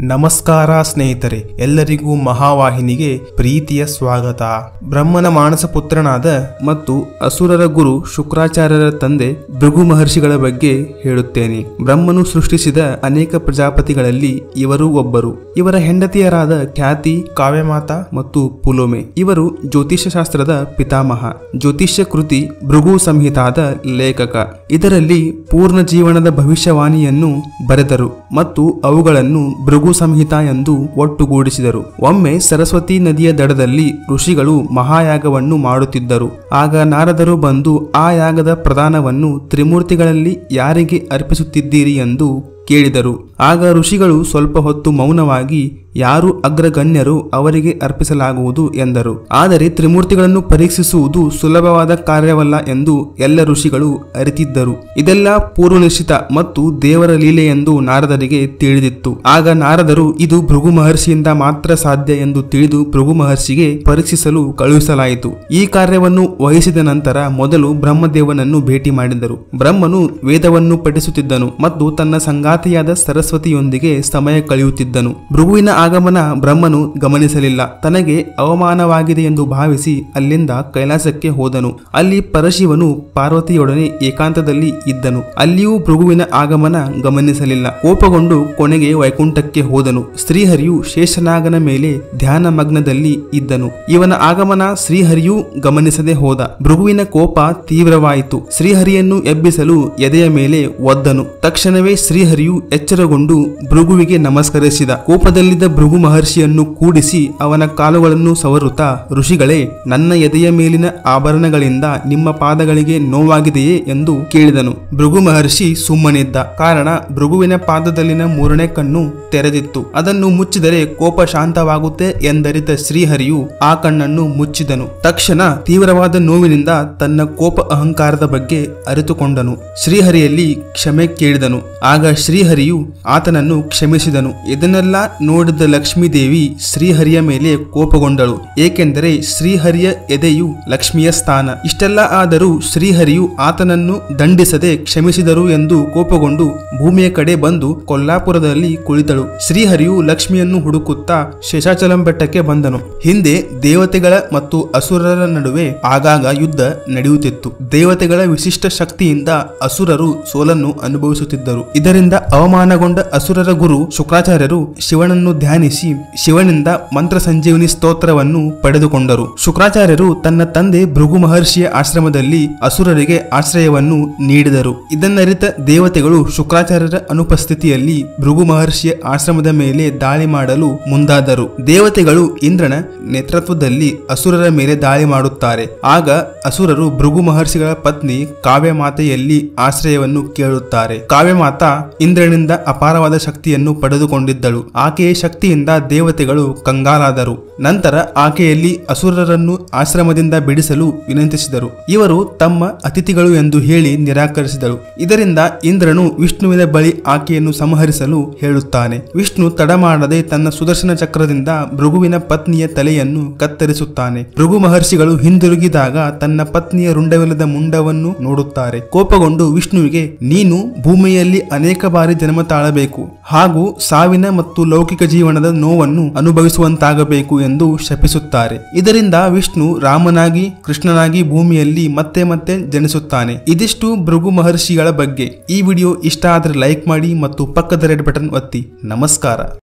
ನಮಸ್ಕಾರ ಸ್ನೇಹಿತರೆ ಎಲ್ಲರಿಗೂ ಮಹಾವಾಹಿನಿಗೆ ಪ್ರೀತಿಯ ಸ್ವಾಗತ ಬ್ರಹ್ಮನ ಮಾನಸ ಪುತ್ರನಾದ ಮತ್ತು ಅಸುರರ ಗುರು ಶುಕ್ರಾಚಾರ್ಯರ ತಂದೆ ಭೃಗು ಮಹರ್ಷಿಗಳ ಬಗ್ಗೆ ಹೇಳುತ್ತೇನೆ ಬ್ರಹ್ಮನು ಸೃಷ್ಟಿಸಿದ ಅನೇಕ ಪ್ರಜಾಪತಿಗಳಲ್ಲಿ ಇವರು ಒಬ್ಬರು ಇವರ ಹೆಂಡತಿಯರಾದ ಖ್ಯಾತಿ ಕಾವ್ಯಮಾತಾ ಮತ್ತು ಪುಲೋಮೆ ಇವರು ಜ್ಯೋತಿಷ್ಯ ಶಾಸ್ತ್ರದ ಪಿತಾಮಹ ಜ್ಯೋತಿಷ್ಯ ಕೃತಿ ಭೃಗು ಸಂಹಿತಾದ ಲೇಖಕ ಇದರಲ್ಲಿ ಪೂರ್ಣ ಜೀವನದ ಭವಿಷ್ಯವಾಣಿಯನ್ನು ಬರೆದರು ಮತ್ತು ಅವುಗಳನ್ನು ಭೃಗು ಸಂಹಿತ ಎಂದು ಒಟ್ಟುಗೂಡಿಸಿದರು ಒಮ್ಮೆ ಸರಸ್ವತಿ ನದಿಯ ದಡದಲ್ಲಿ ಋಷಿಗಳು ಮಹಾಯಾಗವನ್ನು ಮಾಡುತ್ತಿದ್ದರು ಆಗ ನಾರದರು ಬಂದು ಆ ಯಾಗದ ಪ್ರದಾನವನ್ನು ತ್ರಿಮೂರ್ತಿಗಳಲ್ಲಿ ಯಾರಿಗೆ ಅರ್ಪಿಸುತ್ತಿದ್ದೀರಿ ಎಂದು ಕೇಳಿದರು ಆಗ ಋಷಿಗಳು ಸ್ವಲ್ಪ ಹೊತ್ತು ಮೌನವಾಗಿ ಯಾರು ಅಗ್ರಗಣ್ಯರು ಅವರಿಗೆ ಅರ್ಪಿಸಲಾಗುವುದು ಎಂದರು ಆದರೆ ತ್ರಿಮೂರ್ತಿಗಳನ್ನು ಪರೀಕ್ಷಿಸುವುದು ಸುಲಭವಾದ ಕಾರ್ಯವಲ್ಲ ಎಂದು ಎಲ್ಲ ಋಷಿಗಳು ಅರಿತಿದ್ದರು ಇದೆಲ್ಲ ಪೂರ್ವನಿಶ್ಚಿತ ಮತ್ತು ದೇವರ ಲೀಲೆ ಎಂದು ನಾರದರಿಗೆ ತಿಳಿದಿತ್ತು ಆಗ ನಾರದರು ಇದು ಭೃಗು ಮಹರ್ಷಿಯಿಂದ ಮಾತ್ರ ಸಾಧ್ಯ ಎಂದು ತಿಳಿದು ಭೃಗು ಮಹರ್ಷಿಗೆ ಪರೀಕ್ಷಿಸಲು ಕಳುಹಿಸಲಾಯಿತು ಈ ಕಾರ್ಯವನ್ನು ವಹಿಸಿದ ನಂತರ ಮೊದಲು ಬ್ರಹ್ಮದೇವನನ್ನು ಭೇಟಿ ಮಾಡಿದರು ಬ್ರಹ್ಮನು ವೇದವನ್ನು ಪಠಿಸುತ್ತಿದ್ದನು ಮತ್ತು ತನ್ನ ಸಂಗಾತಿಯಾದ ಸರಸ್ವತಿಯೊಂದಿಗೆ ಸಮಯ ಕಳೆಯುತ್ತಿದ್ದನು ಭೃಗುವಿನ ಆಗಮನ ಬ್ರಹ್ಮನು ಗಮನಿಸಲಿಲ್ಲ ತನಗೆ ಅವಮಾನವಾಗಿದೆ ಎಂದು ಭಾವಿಸಿ ಅಲ್ಲಿಂದ ಕೈಲಾಸಕ್ಕೆ ಹೋದನು ಅಲ್ಲಿ ಪರಶಿವನು ಪಾರ್ವತಿಯೊಡನೆ ಏಕಾಂತದಲ್ಲಿ ಇದ್ದನು ಅಲ್ಲಿಯೂ ಭೃಗುವಿನ ಆಗಮನ ಗಮನಿಸಲಿಲ್ಲ ಕೋಪಗೊಂಡು ಕೊನೆಗೆ ವೈಕುಂಠಕ್ಕೆ ಹೋದನು ಶ್ರೀಹರಿಯು ಶೇಷನಾಗನ ಮೇಲೆ ಧ್ಯಾನ ಮಗ್ನದಲ್ಲಿ ಇದ್ದನು ಇವನ ಆಗಮನ ಶ್ರೀಹರಿಯೂ ಗಮನಿಸದೆ ಹೋದ ಭೃಗುವಿನ ಕೋಪ ತೀವ್ರವಾಯಿತು ಶ್ರೀಹರಿಯನ್ನು ಎಬ್ಬಿಸಲು ಎದೆಯ ಮೇಲೆ ಒದ್ದನು ತಕ್ಷಣವೇ ಶ್ರೀಹರಿಯು ಎಚ್ಚರಗೊಂಡು ಭೃಗುವಿಗೆ ನಮಸ್ಕರಿಸಿದ ಕೋಪದಲ್ಲಿದ್ದ ಭೃಗು ಮಹರ್ಷಿಯನ್ನು ಕೂಡಿಸಿ ಅವನ ಕಾಲುಗಳನ್ನು ಸವರುತ್ತಾ ಋಷಿಗಳೇ ನನ್ನ ಎದೆಯ ಮೇಲಿನ ಆಭರಣಗಳಿಂದ ನಿಮ್ಮ ಪಾದಗಳಿಗೆ ನೋವಾಗಿದೆಯೇ ಎಂದು ಕೇಳಿದನು ಭೃಗು ಮಹರ್ಷಿ ಸುಮ್ಮನಿದ್ದ ಕಾರಣ ಭೃಗುವಿನ ಪಾದದಲ್ಲಿನ ಮೂರನೇ ಕಣ್ಣು ತೆರೆದಿತ್ತು ಅದನ್ನು ಮುಚ್ಚಿದರೆ ಕೋಪ ಶಾಂತವಾಗುತ್ತೆ ಎಂದರಿತ ಶ್ರೀಹರಿಯು ಆ ಕಣ್ಣನ್ನು ಮುಚ್ಚಿದನು ತಕ್ಷಣ ತೀವ್ರವಾದ ನೋವಿನಿಂದ ತನ್ನ ಕೋಪ ಅಹಂಕಾರದ ಬಗ್ಗೆ ಅರಿತುಕೊಂಡನು ಶ್ರೀಹರಿಯಲ್ಲಿ ಕ್ಷಮೆ ಕೇಳಿದನು ಆಗ ಶ್ರೀಹರಿಯು ಆತನನ್ನು ಕ್ಷಮಿಸಿದನು ಇದನ್ನೆಲ್ಲ ನೋಡಿದ ಲಕ್ಷ್ಮೀದೇವಿ ಶ್ರೀಹರಿಯ ಮೇಲೆ ಕೋಪಗೊಂಡಳು ಏಕೆಂದರೆ ಶ್ರೀಹರಿಯ ಎದೆಯು ಲಕ್ಷ್ಮಿಯ ಸ್ಥಾನ ಇಷ್ಟೆಲ್ಲ ಆದರೂ ಶ್ರೀಹರಿಯು ಆತನನ್ನು ದಂಡಿಸದೆ ಕ್ಷಮಿಸಿದರು ಎಂದು ಕೋಪಗೊಂಡು ಭೂಮಿಯ ಕಡೆ ಬಂದು ಕೊಲ್ಲಾಪುರದಲ್ಲಿ ಕುಳಿತಳು ಶ್ರೀಹರಿಯು ಲಕ್ಷ್ಮಿಯನ್ನು ಹುಡುಕುತ್ತಾ ಶೇಷಾಚಲಂ ಬೆಟ್ಟಕ್ಕೆ ಬಂದನು ಹಿಂದೆ ದೇವತೆಗಳ ಮತ್ತು ಅಸುರರ ನಡುವೆ ಆಗಾಗ ಯುದ್ಧ ನಡೆಯುತ್ತಿತ್ತು ದೇವತೆಗಳ ವಿಶಿಷ್ಟ ಶಕ್ತಿಯಿಂದ ಅಸುರರು ಸೋಲನ್ನು ಅನುಭವಿಸುತ್ತಿದ್ದರು ಇದರಿಂದ ಅವಮಾನಗೊಂಡ ಅಸುರರ ಗುರು ಶುಕ್ರಾಚಾರ್ಯರು ಶಿವನನ್ನು ಧ್ಯಾನಿಸಿ ಶಿವನಿಂದ ಮಂತ್ರ ಸಂಜೀವನಿ ಸ್ತೋತ್ರವನ್ನು ಪಡೆದುಕೊಂಡರು ಶುಕ್ರಾಚಾರ್ಯರು ತನ್ನ ತಂದೆ ಭೃಗು ಮಹರ್ಷಿಯ ಆಶ್ರಮದಲ್ಲಿ ಅಸುರರಿಗೆ ಆಶ್ರಯವನ್ನು ನೀಡಿದರು ಇದನ್ನರಿತ ದೇವತೆಗಳು ಶುಕ್ರಾಚಾರ್ಯರ ಅನುಪಸ್ಥಿತಿಯಲ್ಲಿ ಭೃಗು ಮಹರ್ಷಿಯ ಆಶ್ರಮದ ಮೇಲೆ ದಾಳಿ ಮಾಡಲು ಮುಂದಾದರು ದೇವತೆಗಳು ಇಂದ್ರನ ನೇತೃತ್ವದಲ್ಲಿ ಅಸುರರ ಮೇಲೆ ದಾಳಿ ಮಾಡುತ್ತಾರೆ ಆಗ ಅಸುರರು ಭೃಗು ಮಹರ್ಷಿಗಳ ಪತ್ನಿ ಕಾವ್ಯಮಾತೆಯಲ್ಲಿ ಆಶ್ರಯವನ್ನು ಕೇಳುತ್ತಾರೆ ಕಾವ್ಯಮಾತಾ ಇಂದ್ರನಿಂದ ಅಪಾರವಾದ ಶಕ್ತಿಯನ್ನು ಪಡೆದುಕೊಂಡಿದ್ದಳು ಆಕೆಯ ಶಕ್ತಿಯಿಂದ ದೇವತೆಗಳು ಕಂಗಾಲಾದರು ನಂತರ ಆಕೆಯಲ್ಲಿ ಅಸುರರನ್ನು ಆಶ್ರಮದಿಂದ ಬಿಡಿಸಲು ವಿನಂತಿಸಿದರು ಇವರು ತಮ್ಮ ಅತಿಥಿಗಳು ಎಂದು ಹೇಳಿ ನಿರಾಕರಿಸಿದಳು ಇದರಿಂದ ಇಂದ್ರನು ವಿಷ್ಣುವಿನ ಬಳಿ ಆಕೆಯನ್ನು ಸಂಹರಿಸಲು ಹೇಳುತ್ತಾನೆ ವಿಷ್ಣು ತಡ ಮಾಡದೆ ತನ್ನ ಸುದರ್ಶನ ಚಕ್ರದಿಂದ ಭೃಗುವಿನ ಪತ್ನಿಯ ತಲೆಯನ್ನು ಕತ್ತರಿಸುತ್ತಾನೆ ಭೃಗು ಮಹರ್ಷಿಗಳು ಹಿಂದಿರುಗಿದಾಗ ತನ್ನ ಪತ್ನಿಯ ರುಂಡವಿಲ್ಲದ ಮುಂಡವನ್ನು ನೋಡುತ್ತಾರೆ ಕೋಪಗೊಂಡು ವಿಷ್ಣುವಿಗೆ ನೀನು ಭೂಮಿಯಲ್ಲಿ ಅನೇಕ ಬಾರಿ ಜನ್ಮ ತಾಳಬೇಕು ಹಾಗೂ ಸಾವಿನ ಮತ್ತು ಲೌಕಿಕ ಜೀವನದ ನೋವನ್ನು ಅನುಭವಿಸುವಂತಾಗಬೇಕು ಎಂದು ಶಪಿಸುತ್ತಾರೆ ಇದರಿಂದ ವಿಷ್ಣು ರಾಮನಾಗಿ ಕೃಷ್ಣನಾಗಿ ಭೂಮಿಯಲ್ಲಿ ಮತ್ತೆ ಮತ್ತೆ ಜನಿಸುತ್ತಾನೆ ಇದಿಷ್ಟು ಭೃಗು ಮಹರ್ಷಿಗಳ ಬಗ್ಗೆ ಈ ವಿಡಿಯೋ ಇಷ್ಟ ಆದರೆ ಲೈಕ್ ಮಾಡಿ ಮತ್ತು ಪಕ್ಕದ ರೆಡ್ ಬಟನ್ ಒತ್ತಿ ನಮಸ್ಕಾರ